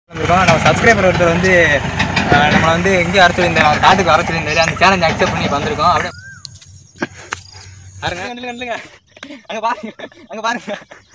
வந்திருக்கோம் நம்ம சப்ஸ்கிரைபர் ஒருத்தர் வந்து அஹ், நம்மளை வந்து எங்கேயும் வர சொல்லியிருந்தாரு அவர் காட்டுக்கு வர சொல்லியிருந்தாரு அந்த சேலஞ்ச் அக்செப்ட் பண்ணி வந்திருக்கோம் அப்படியே பாருங்க நில்லுங்க நில்லுங்க அங்க பாருங்க அங்க பாருங்க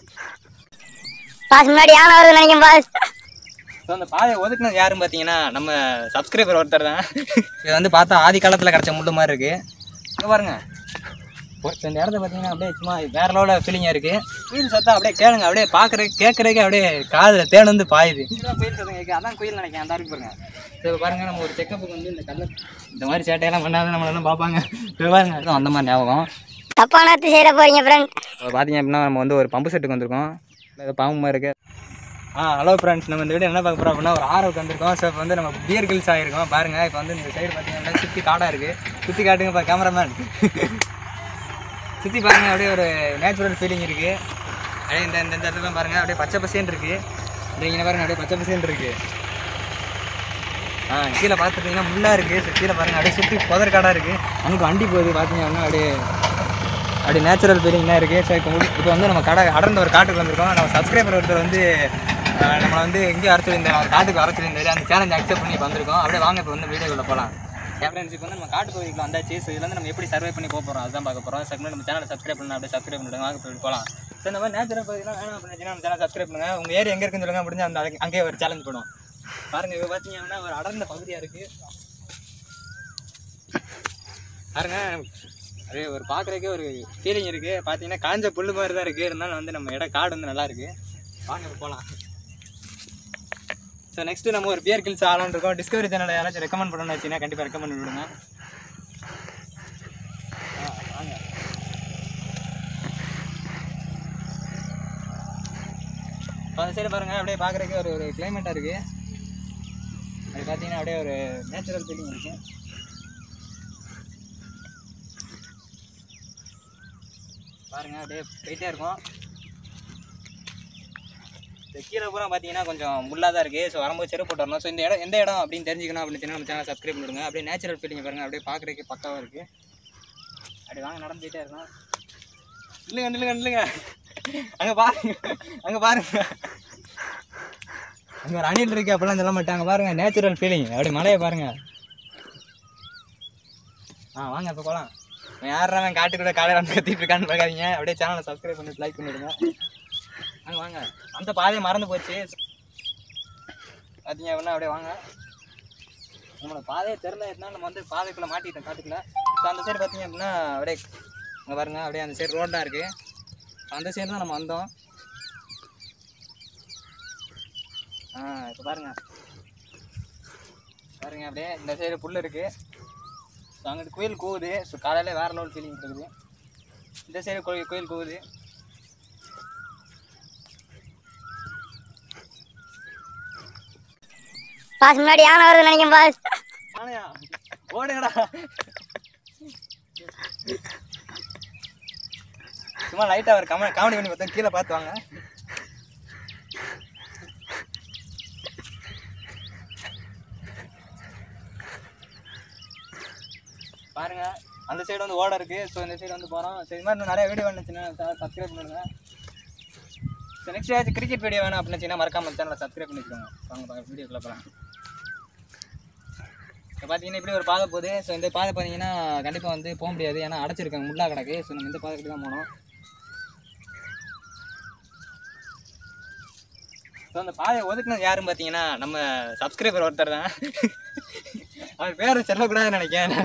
பாஸ் முன்னாடி யானை வருது நினைக்கும் பாஸ் ஸோ அந்த பாதையை ஒதுக்குனது யாருன்னு பார்த்தீங்கன்னா நம்ம சப்ஸ்கிரைபர் ஒருத்தர் தான் இது வந்து பார்த்தா ஆதி காலத்தில் கிடச்ச முள்ளு மாதிரி இருக்கு இங்க பாருங்க ஒரு இந்த இடத்த பார்த்தீங்கன்னா அப்படியே சும்மா வேற லெவலில் ஃபீலிங்காக இருக்கு குயில் சத்தம் அப்படியே கேளுங்க அப்படியே பார்க்குற கேட்குறதுக்கு அப்படியே காதில் தேன் வந்து பாயுது இதுதான் குயில் சத்தம் கேட்கு அதான் குயில் நினைக்கிறேன் அந்த இருக்கு பாருங்க சரி பாருங்க நம்ம ஒரு செக்கப்புக்கு வந்து இந்த கல்ல இந்த மாதிரி சேட்டையெல்லாம் பண்ணாத நம்மளெல்லாம் பார்ப்பாங்க இது பாருங்க அதுதான் அந்த மாதிரி ஞாபகம் தப்பான அர்த்தம் செய்ய போறீங்க ஃப்ரெண்ட் இப்போ பார்த்தீங்க அப்படின்னா நம்ம வந்து ஒரு பம்பு செட்டுக்கு வந்திருக்கோம் இது பாம்பு மாதிரி இருக்கு ஆ ஹலோ ஃப்ரெண்ட்ஸ் நம்ம இந்த வீடியோ என்ன பார்க்க போகிறோம் அப்படின்னா ஒரு ஆரோக்கு வந்திருக்கோம் ஸோ இப்போ வந்து நம்ம பியர் கில்ஸ் ஆகிருக்கோம் பாருங்கள் இப்போ வந்து இந்த சைடு பார்த்தீங்கன்னா சுற்றி காடாக இருக்குது சுற்றி காட்டுங்கப்பா கேமராமேன் சுற்றி பாருங்கள் அப்படியே ஒரு நேச்சுரல் ஃபீலிங் இருக்குது அப்படியே இந்த இந்த இந்த இடத்துல பாருங்கள் அப்படியே பச்சை பசேன்னு இருக்குது இந்த இங்கே பாருங்கள் அப்படியே பச்சை பசேன்னு இருக்குது ஆ கீழே பார்த்துட்டிங்கன்னா முள்ளாக இருக்குது ஸோ கீழே பாருங்கள் அப்படியே சுற்றி புதர் காடாக இருக்குது அங்கே வண்டி போகுது பார்த்தீங்க அப்படின்னா அப்படியே அப்படி நேச்சுரல் ஃபீலிங் தான் இருக்குது ஸோ இப்போ இப்போ வந்து நம்ம கடை அடர்ந்த ஒரு காட்டுக்கு வந்திருக்கோம் நம்ம சப்ஸ்கிரைபர் ஒருத்தர் வந்து அஹ், நம்மளை வந்து எங்கேயும் வர சொல்லியிருந்தாரு அவர் காட்டுக்கு வர சொல்லியிருந்தாரு அந்த சேலஞ்ச் அக்செப்ட் பண்ணி இப்போ வந்திருக்கோம் அப்படியே வாங்க இப்போ வந்து வீடியோக்குள்ள போகலாம் ஃப்ரெண்ட்ஸ் இப்போ வந்து நம்ம காட்டு பகுதிக்குள்ள வந்தாச்சு ஸோ இதில் வந்து நம்ம எப்படி சர்வே பண்ணி போக போகிறோம் அதுதான் பார்க்க போகிறோம் செகண்ட் நம்ம சேனலை சப்ஸ்கிரைப் பண்ணி அப்படியே சப்ஸ்கிரைப் பண்ணிவிடுங்க வாங்க போய் போகலாம் ஸோ இந்த மாதிரி நேச்சுரல் பகுதியெலாம் வேணும் அப்படின்னு நம்ம சேனல் சப்ஸ்கிரைப் பண்ணுங்க உங்கள் ஏரியா எங்கே இருக்குன்னு சொல்லுங்க முடிஞ்சு அந்த அதுக்கு- அங்கேயே ஒரு சேலஞ்ச் பண்ணுவோம் பாருங்க இப்போ பார்த்தீங்கன்னா ஒரு அடர்ந்த பகுதியாக இருக்குது பாருங்க அது ஒரு பார்க்குறதுக்கே ஒரு ஃபீலிங் இருக்குது பார்த்தீங்கன்னா காஞ்ச புல்லு மாதிரி தான் இருக்குது இருந்தாலும் வந்து நம்ம இடம் காடு வந்து நல்லா இருக்கு வாங்க இப்போ போகலாம் ஸோ நெக்ஸ்ட்டு நம்ம ஒரு பியர் கில்ஸ் ஆளான்னு இருக்கோம் டிஸ்கவரி சேனலை யாராச்சும் ரெக்கமெண்ட் பண்ணணும்னு வச்சுன்னா கண்டிப்பாக ரெக்கமெண்ட் பண்ணி விடுங்க ஆ, வாங்க இப்போ அந்த சைடு பாருங்கள் அப்படியே பார்க்குறதுக்கு ஒரு ஒரு கிளைமேட்டாக இருக்குது அது பார்த்தீங்கன்னா அப்படியே ஒரு நேச்சுரல் ஃபீலிங் இருக்குது பாருங்க அப்படியே போயிட்டே இருக்கும் இந்த கீழே பூரா பார்த்தீங்கன்னா கொஞ்சம் முள்ளாக தான் இருக்குது ஸோ வரும்போது செருப்பு போட்டு வரணும் ஸோ இந்த இடம் எந்த இடம் அப்படின்னு தெரிஞ்சுக்கணும் அப்படின்னு நம்ம சேனல் சப்ஸ்கிரைப் பண்ணிடுங்க அப்படியே நேச்சுரல் ஃபீலிங் பாருங்க அப்படியே பார்க்குறதுக்கு பக்காவாக இருக்குது அப்படி வாங்க நடந்துகிட்டே இருக்கும் இல்லைங்க நில்லுங்க நில்லுங்க அங்கே பாருங்க அங்கே பாருங்க அங்கே ஒரு அணில் இருக்கு அப்படிலாம் சொல்ல மாட்டாங்க பாருங்க நேச்சுரல் ஃபீலிங் அப்படி மலையை பாருங்க ஆ வாங்க இப்போ போகலாம் யாரா அவன் காட்டுக்கூட காலையில் வந்து கத்திட்டு இருக்கான்னு பார்க்காதீங்க அப்படியே சேனலை சப்ஸ்கிரைப் பண்ணி லைக் பண்ணிடுங்க வாங்க வாங்க அந்த பாதையை மறந்து போச்சு பார்த்தீங்க அப்படின்னா அப்படியே வாங்க நம்மளோட பாதையை தெரில இருந்தாலும் நம்ம வந்து பாதைக்குள்ளே மாட்டிட்டோம் காட்டுக்குள்ள ஸோ அந்த சைடு பார்த்தீங்க அப்படின்னா அப்படியே இங்கே பாருங்க அப்படியே அந்த சைடு ரோடாக இருக்குது அந்த சைடு தான் நம்ம வந்தோம் ஆ இப்போ பாருங்க பாருங்க அப்படியே இந்த சைடு புல் இருக்குது ஸோ அங்கிட்டு கோயில் கூவுது ஸோ காலையில் வேறு லெவல் ஃபீலிங் இருக்குது இந்த சைடு கோயில் கோயில் கூவுது பாஸ் முன்னாடி யானை வருது நினைக்கும் பாஸ் ஆனையா ஓடுங்கடா சும்மா லைட்டாக ஒரு கமெண்ட் காமெடி பண்ணி பார்த்தா கீழே பார்த்து வாங்க பாருங்க அந்த சைடு வந்து ஓட இருக்கு ஸோ இந்த சைடு வந்து போகிறோம் ஸோ இது மாதிரி இன்னும் நிறைய வீடியோ வந்துச்சுன்னா சப்ஸ்கிரைப் பண்ணுங்க ஸோ நெக்ஸ்ட் ஏதாச்சும் கிரிக்கெட் வீடியோ வேணும் அப்படின்னு வச்சுன்னா மறக்காம சேனலை சப்ஸ்கிரைப் பண்ணிக்கோங்க வாங்க வீடியோக்குள்ள போகலாம் இப்போ பார்த்தீங்கன்னா இப்படி ஒரு பாதை போகுது ஸோ இந்த பாதை பார்த்தீங்கன்னா கண்டிப்பாக வந்து போக முடியாது ஏன்னா அடைச்சிருக்காங்க முள்ளா கிடக்கு ஸோ நம்ம இந்த பாதைக்கு தான் போகணும் ஸோ அந்த பாதையை ஒதுக்குனது யாருன்னு பார்த்தீங்கன்னா நம்ம சப்ஸ்கிரைபர் ஒருத்தர் தான் அவர் பேர் சொல்லக்கூடாதுன்னு நினைக்கிறேன்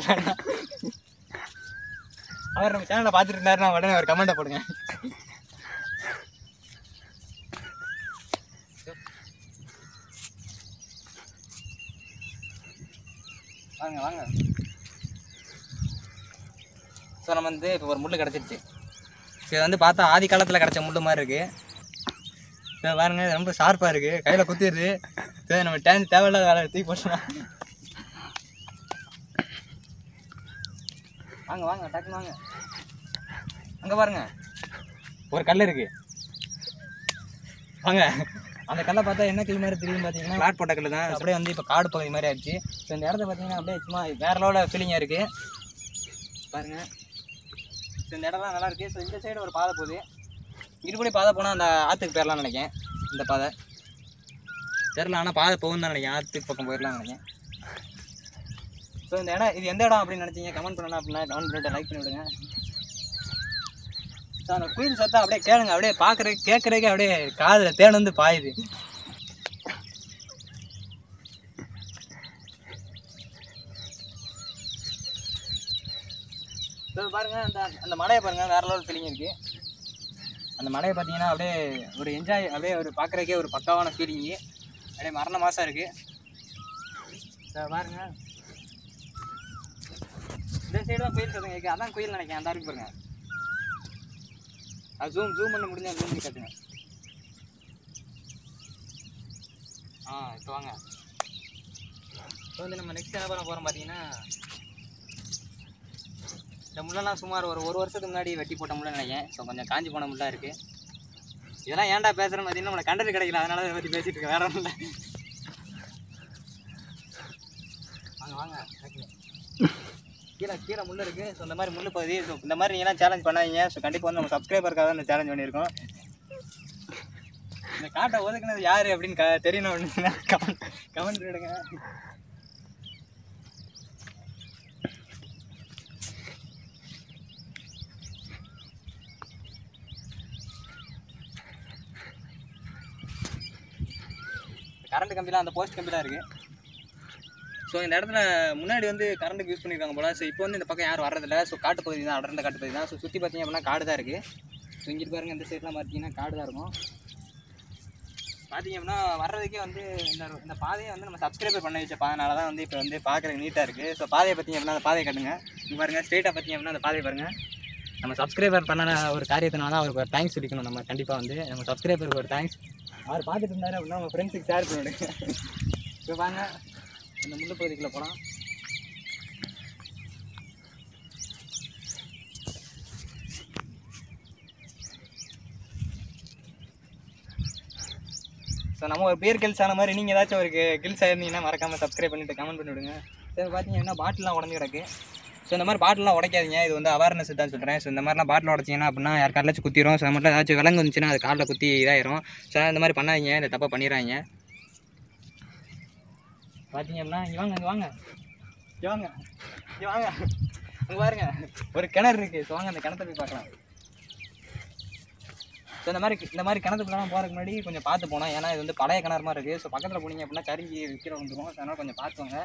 அவர் நம்ம சேனலை பார்த்துட்டு இருந்தாருன்னா உடனே ஒரு கமெண்ட்டை போடுங்க வாங்க வாங்க ஸோ நம்ம வந்து இப்போ ஒரு முள் கிடச்சிருச்சு ஸோ இது வந்து பார்த்தா ஆதி காலத்தில் கிடச்ச முள் மாதிரி இருக்குது ஸோ பாருங்க இது ரொம்ப ஷார்ப்பாக இருக்குது கையில் குத்திடுது சரி நம்ம டேன் தேவையில்லாத வேலை தூக்கி போட்டுலாம் வாங்க வாங்க டக்குன்னு வாங்க அங்கே பாருங்க ஒரு கல் இருக்கு வாங்க அந்த கல்லை பார்த்தா என்ன கிளி மாதிரி தெரியும் பார்த்தீங்கன்னா பிளாட் போட்ட கல் தான் அப்படியே வந்து இப்போ காடு பகுதி மாதிரி ஆயிடுச்சு ஸோ இந்த இடத்த பார்த்தீங்கன்னா அப்படியே சும்மா வேற லெவலில் ஃபீலிங்காக இருக்குது பாருங்க ஸோ இந்த இடம்லாம் நல்லா இருக்கு ஸோ இந்த சைடு ஒரு பாதை போகுது இப்படி பாதை போனால் அந்த ஆற்றுக்கு பேரலாம் நினைக்கிறேன் இந்த பாதை ஸோ தெரில ஆனால் பாதை போகும் தான் நினைக்கிறேன் ஆற்றுக்கு பக்கம் போயிடலாம் நினைக்கிறேன் ஸோ இந்த இடம் இது எந்த இடம் அப்படின்னு நினச்சிங்க கமெண்ட் பண்ணணும் அப்படின்னா கமெண்ட் பண்ணிட்டு லைக் பண்ணி விடுங்க ஸோ அந்த குயில் சத்தம் அப்படியே கேளுங்க அப்படியே பார்க்குறதுக்கு கேட்குறதுக்கு அப்படியே காதில் தேன் வந்து பாயுது ஸோ பாருங்க அந்த அந்த மலையை பாருங்க வேற லெவல் ஃபீலிங் இருக்கு அந்த மலையை பார்த்தீங்கன்னா அப்படியே ஒரு என்ஜாய் அப்படியே ஒரு பார்க்குறதுக்கே ஒரு பக்காவான ஃபீலிங்கு அப்படியே மரண மாசம் இருக்கு ஸோ பாருங்க இந்த சைடு தான் கோயில் சத்தம் கேட்கு அதான் கோயில் நினைக்கிறேன் அந்த இருக்கு பாருங்க அது ஜூம் ஜூம் பண்ண முடிஞ்சா ஜூம் பண்ணி காட்டுங்க ஆ இப்போ வாங்க இப்போ வந்து நம்ம நெக்ஸ்ட் என்ன பண்ண போகிறோம் பார்த்தீங்கன்னா இந்த முள்ளெல்லாம் சுமார் ஒரு ஒரு வருஷத்துக்கு முன்னாடி வெட்டி போட்ட முள்ள நினைக்கிறேன் ஸோ கொஞ்சம் காஞ்சி போன முள்ளா இருக்குது இதெல்லாம் ஏன்டா பேசுகிறேன்னு பார்த்தீங்கன்னா நம்மளை கண்டது கிடைக்கல அதனால இதை பற்றி பேசிட்டு இருக்கேன் வேற ஒன்றும் இல்லை வாங்க வாங்க டக்குனு. கீழே கீழே முள் இருக்குது ஸோ இந்த மாதிரி முள் பகுதி ஸோ இந்த மாதிரி நீங்களாம் சேலஞ்ச் பண்ணாதீங்க ஸோ கண்டிப்பாக வந்து நம்ம சப்ஸ்கிரைபருக்காக இந்த சேலஞ்ச் பண்ணியிருக்கோம் இந்த காட்டை ஒதுக்குனது யார் அப்படின்னு க தெரியணும் அப்படின்னு கமெண்ட் கமெண்ட் பண்ணிடுங்க கரண்ட் கம்பிலாம் அந்த போஸ்ட் கம்பிலாம் இருக்குது ஸோ இந்த இடத்துல முன்னாடி வந்து கரண்ட்டுக்கு யூஸ் பண்ணியிருக்காங்க போல ஸோ இப்போ வந்து இந்த பக்கம் யாரும் வர்றதில்ல ஸோ காட்டு பகுதி தான் அடர்ந்த காட்டு பகுதி தான் ஸோ சுற்றி பார்த்தீங்க அப்படின்னா காடு தான் இருக்குது ஸோ இங்கிட்டு பாருங்க இந்த சைட்லாம் பார்த்தீங்கன்னா காடு தான் இருக்கும் பார்த்தீங்க அப்படின்னா வர்றதுக்கே வந்து இந்த இந்த பாதையை வந்து நம்ம சப்ஸ்கிரைபர் பண்ண வச்ச பாதனால தான் வந்து இப்போ வந்து பார்க்குறதுக்கு நீட்டாக இருக்குது ஸோ பாதையை பார்த்தீங்க அப்படின்னா அந்த பாதையை கட்டுங்க இங்கே பாருங்கள் ஸ்ட்ரெயிட்டாக பார்த்தீங்க அப்படின்னா அந்த பாதையை பாருங்கள் நம்ம சப்ஸ்கிரைபர் பண்ண ஒரு காரியத்தினால தான் அவருக்கு ஒரு தேங்க்ஸ் சொல்லிக்கணும் நம்ம கண்டிப்பாக வந்து நம்ம சப்ஸ்கிரைபருக்கு ஒரு தேங்க்ஸ் அவர் பார்த்துட்டு இருந்தாரு அப்படின்னா நம்ம ஃப்ரெண்ட்ஸுக்கு ஷேர் பண்ணிவிடுங்க இப்போ வாங்க இந்த முள்ளு பகுதிக்குள்ளே போகலாம் ஸோ நம்ம ஒரு பேர் கில்ஸ் ஆன மாதிரி நீங்கள் ஏதாச்சும் ஒரு கில்ஸ் ஆயிருந்தீங்கன்னா மறக்காமல் சப்ஸ்கிரைப் பண்ணிட்டு கமெண்ட் பண்ணி விடுங்க சரி பார்த்தீங்கன்னா பாட்டிலாம் உடஞ்சி கிடக்கு ஸோ இந்த மாதிரி பாட்டிலாம் உடைக்காதீங்க இது வந்து அவேர்னஸ் தான் சொல்கிறேன் ஸோ இந்த மாதிரிலாம் பாட்டில் உடச்சிங்கன்னா அப்படின்னா யார் காலாச்சும் குத்திரும் ஸோ மட்டும் ஏதாச்சும் விலங்கு வந்துச்சுன்னா அது காலில் குத்தி இதாயிரும் ஸோ இந்த மாதிரி பண்ணாதீங்க இந்த தப்பாக பண்ணிடுறாங்க பார்த்தீங்க அப்படின்னா இங்கே வாங்க இங்கே வாங்க இங்கே வாங்க இங்கே வாங்க இங்கே பாருங்க ஒரு கிணறு இருக்குது ஸோ வாங்க அந்த கிணத்தை போய் பார்க்கலாம் ஸோ இந்த மாதிரி இந்த மாதிரி கிணத்துக்குலாம் போகிறதுக்கு முன்னாடி கொஞ்சம் பார்த்து போனோம் ஏன்னா இது வந்து பழைய கிணறு மாதிரி இருக்குது ஸோ பக்கத்தில் போனீங்க அப்படின்னா கருங்கி விற்கிற வந்துடும் ஸோ அதனால் கொஞ்சம் பார்த்துக்கோங்க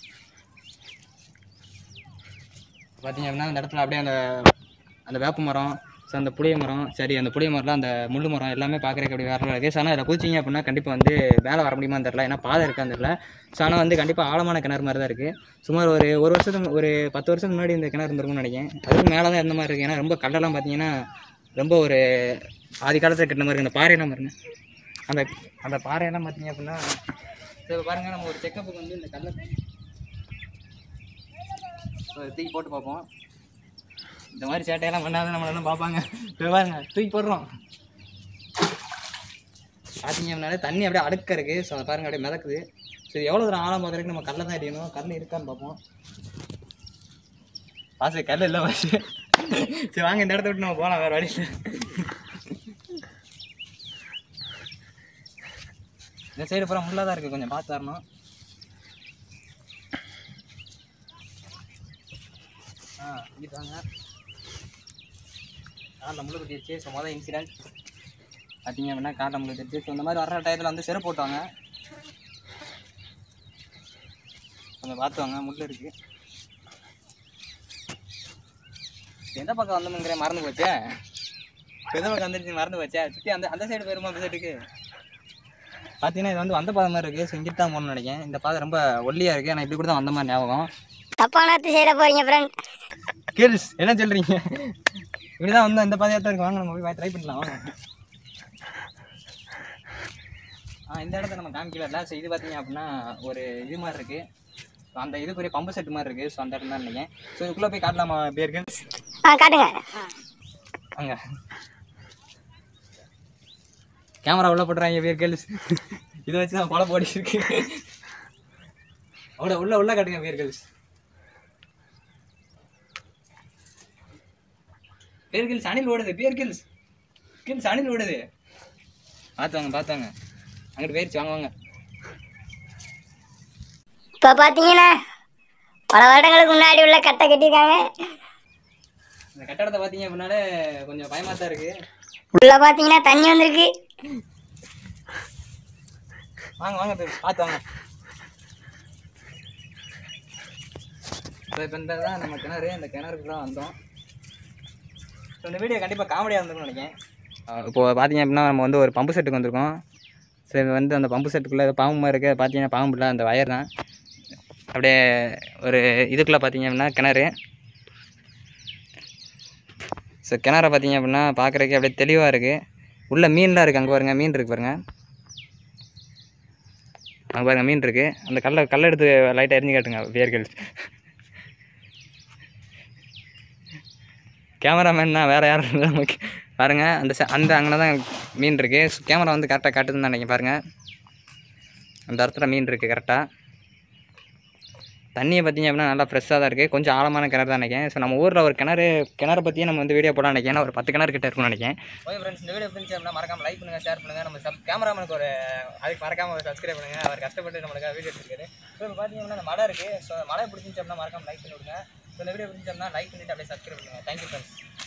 பார்த்தீங்க அப்படின்னா அந்த இடத்துல அப்படியே அந்த அந்த வேப்ப மரம் ஸோ அந்த புளிய மரம் சரி அந்த புளிய மரம்லாம் அந்த முள்ளு மரம் எல்லாமே பார்க்குறதுக்கு அப்படி வேறு இருக்குது ஸோ ஆனால் இதில் குதிச்சிங்க அப்படின்னா கண்டிப்பாக வந்து மேலே வர முடியுமான்னு தெரில ஏன்னா பாதை இருக்கான்னு தெரில ஸோ ஆனால் வந்து கண்டிப்பாக ஆழமான கிணறு மாதிரி தான் இருக்குது சுமார் ஒரு ஒரு வருஷத்துக்கு ஒரு பத்து வருஷத்துக்கு முன்னாடி இந்த கிணறு இருந்திருக்கும்னு நினைக்கிறேன் அதுக்கு மேலே தான் இருந்த மாதிரி இருக்குது ஏன்னா ரொம்ப கல்லெல்லாம் பார்த்தீங்கன்னா ரொம்ப ஒரு ஆதி காலத்தில் கட்டின மாதிரி இருக்கு. அந்த பாறையெல்லாம் பாருங்க அந்த அந்த பாறையெல்லாம் பார்த்தீங்க அப்படின்னா சரி பாருங்கள் நம்ம ஒரு செக்கப்புக்கு வந்து இந்த கல்லை ஒரு தூக்கி போட்டு பார்ப்போம் இந்த மாதிரி சேட்டையெல்லாம் பண்ணாத நம்மளெல்லாம் பார்ப்பாங்க இப்போ பாருங்க தூக்கி போடுறோம் பார்த்தீங்க அப்படின்னாலே தண்ணி அப்படியே அடுக்க இருக்குது ஸோ அதை பாருங்க அப்படியே மிதக்குது ஸோ இது எவ்வளோ தூரம் ஆழம் பார்க்குறதுக்கு நம்ம கல்லை தான் அடிக்கணும் கல் இருக்கான்னு பார்ப்போம் பாசு கல் இல்லை பாசு சரி வாங்க இந்த இடத்த விட்டு நம்ம போகலாம் வேறு வழியில் இந்த சைடு பூரா முள்ளாக தான் இருக்குது கொஞ்சம் பார்த்து வரணும் ஆ இங்கிட்டு வாங்க காலில் முள்ளு குத்திடுச்சு ஸோ மொதல் இன்சிடென்ட் பார்த்தீங்க அப்படின்னா காலில் முள்ளு குத்திடுச்சு ஸோ இந்த மாதிரி வர்ற டயத்தில் வந்து செருப்பு போட்டுவாங்க கொஞ்சம் பார்த்து வாங்க முள் இருக்கு எந்த பக்கம் வந்தோம்ங்கிற மறந்து போச்சே எந்த பக்கம் வந்துருச்சு மறந்து போச்சே சுற்றி அந்த அந்த சைடு போயிருமா அந்த சைடுக்கு பார்த்தீங்கன்னா இது வந்து வந்த பாதை மாதிரி இருக்குது ஸோ இங்கிட்டு தான் போகணும்னு நினைக்கிறேன் இந்த பாதை ரொம்ப ஒல்லியாக இருக்குது ஆனால் இப்படி கூட தான் வந்த மாதிரி ஞாபகம் தப்பான செய்யற போறீங்க ஃப்ரெண்ட் கேள்ஸ் என்ன சொல்கிறீங்க இப்படிதான் வந்து இந்த பாதையாக தான் இருக்கு வாங்க நம்ம போய் ட்ரை பண்ணலாம் வாங்க ஆ இந்த இடத்த நம்ம காமிக்கல ஸோ இது பார்த்தீங்க அப்படின்னா ஒரு இது மாதிரி இருக்குது ஸோ அந்த இதுக்குரிய பம்பு செட் மாதிரி இருக்குது ஸோ அந்த இடம் தான் நினைக்கிறேன் ஸோ இதுக்குள்ளே போய் காட்டலாமா பேருக்கு ஆ காட்டுங்க அங்க கேமரா உள்ள போட்டுறாங்க பேர் கேள்ஸ் இதை வச்சு தான் கொலை போடி இருக்கு உள்ள உள்ள உள்ள காட்டுங்க பேர் கேள்ஸ் பேர் கேள்ஸ் அணில் ஓடுது பேர் கேள்ஸ் கேள்ஸ் அணில் ஓடுது பார்த்து வாங்க பார்த்து வாங்க அங்கிட்டு போயிருச்சு வாங்க வாங்க இப்போ பார்த்தீங்கன்னா பல வருடங்களுக்கு முன்னாடி உள்ள கட்டை கட்டியிருக்காங்க இந்த கட்டடத்தை பார்த்தீங்க அப்படின்னாலே கொஞ்சம் பயமாக தான் இருக்குது உள்ள பார்த்தீங்கன்னா தண்ணி வந்திருக்கு வாங்க வாங்க போய் பார்த்து வாங்க இப்போ இந்த தான் நம்ம கிணறு இந்த கிணறுக்கு தான் வந்தோம் ஸோ இந்த வீடியோ கண்டிப்பாக காமெடியாக இருந்திருக்கும்னு நினைக்கிறேன் இப்போ பார்த்தீங்க அப்படின்னா நம்ம வந்து ஒரு பம்பு செட்டுக்கு வந்திருக்கோம் சரி வந்து அந்த பம்பு செட்டுக்குள்ளே பாம்பு மாதிரி இருக்குது பார்த்தீங்கன்னா பாம்பு இல்லை அந்த வயர் தான் அப்படியே ஒரு இதுக்குள்ளே பார்த்தீங்க அப்படின்னா கிணறு ஸோ கிணற பார்த்தீங்க அப்படின்னா பார்க்குறதுக்கு அப்படியே தெளிவாக இருக்குது உள்ள மீன்லாம் இருக்குது அங்கே பாருங்க மீன் இருக்குது பாருங்க அங்கே பாருங்க மீன் இருக்குது அந்த கல்லை கல்லை எடுத்து லைட்டாக எரிஞ்சு காட்டுங்க வியர்கள் கேமராமேன்னா வேறு யாரும் இல்லை நமக்கு பாருங்கள் அந்த ச- அந்த அங்கே தான் மீன் இருக்குது கேமரா வந்து கரெக்டாக காட்டுதுன்னு தான் நினைக்கிறேன் பாருங்கள் அந்த இடத்துல மீன் இருக்குது கரெக்டாக தண்ணியை பார்த்தீங்க அப்படின்னா நல்லா ஃப்ரெஷ்ஷாக தான் இருக்குது கொஞ்சம் ஆழமான கிணறு தான் நினைக்கிறேன் ஸோ நம்ம ஊரில் ஒரு கிணறு கிணறு பற்றியும் நம்ம வந்து வீடியோ போட நினைக்கிறேன் ஏன்னா ஒரு பத்து கிணறு கிட்ட இருக்கும்னு நினைக்கிறேன் ஓகே ஃப்ரெண்ட்ஸ் இந்த வீடியோ பிடிச்சி அப்படின்னா மறக்காம லைக் பண்ணுங்கள் ஷேர் பண்ணுங்கள் நம்ம சப் கேமராமேனுக்கு ஒரு அதுக்கு மறக்காம ஒரு சப்ஸ்கிரைப் பண்ணுங்கள் அவர் கஷ்டப்பட்டு நம்மளுக்காக வீடியோ எடுத்துருக்காரு ஸோ இப்போ பார்த்தீங்கன்னா அந்த மழை இருக்குது ஸோ மழை பிடிச்சிச்சு அப்படின்னா மறக்காம லைக் பண்ணி விடுங்க ஸோ இந்த வீடியோ பிடிச்சி அப்படின்னா லைக் பண்ணிட்டு அப்படியே சப்ஸ்கிரைப் பண்ணுங்கள் தேங்க்யூ ஃப்ரெண்ட்ஸ்